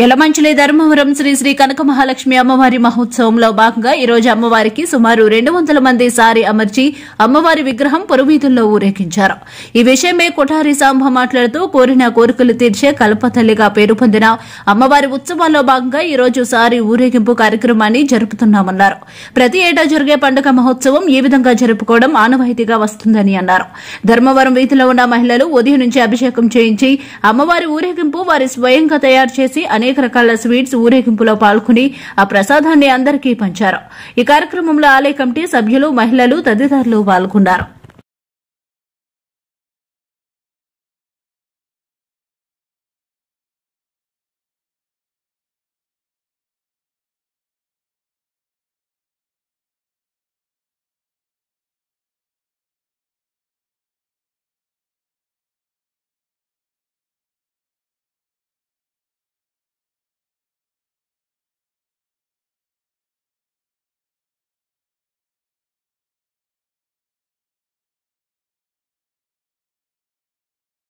యలమంచిలి ధర్మవరం శ్రీ శ్రీ కనక మహాలక్ష్మి అమ్మవారి మహోత్సవంలో భాగంగా ఈ రోజు అమ్మవారికి సుమారు రెండు వందల మంది సారి అమర్చి అమ్మవారి విగ్రహం పొరువీధుల్లో ఊరేగించారు ఈ విషయమే కొఠారి సాంబ మాట్లాడుతూ కోరిన కోరికలు తీర్చే కల్పతల్లిగా పేరు పొందిన అమ్మవారి ఉత్సవాల్లో భాగంగా ఈ రోజు సారి ఊరేగింపు కార్యక్రమాన్ని జరుపుతున్నామన్నారు ప్రతి ఏటా జరిగే పండుగ మహోత్సవం ఈ విధంగా జరుపుకోవడం ఆనవాయితీగా వస్తుందని అన్నారు ధర్మవరం వీధిలో ఉన్న మహిళలు ఉదయం నుంచి అభిషేకం చేయించి అమ్మవారి ఊరేగింపు వారి స్వయంగా తయారు చేసి అనేక రకాల స్వీట్స్ ఊరేగింపులో పాల్గొని ఆ ప్రసాదాన్ని అందరికీ పంచారు ఈ కార్యక్రమంలో ఆలయ కమిటీ సభ్యులు మహిళలు తదితరులు పాల్గొన్నారు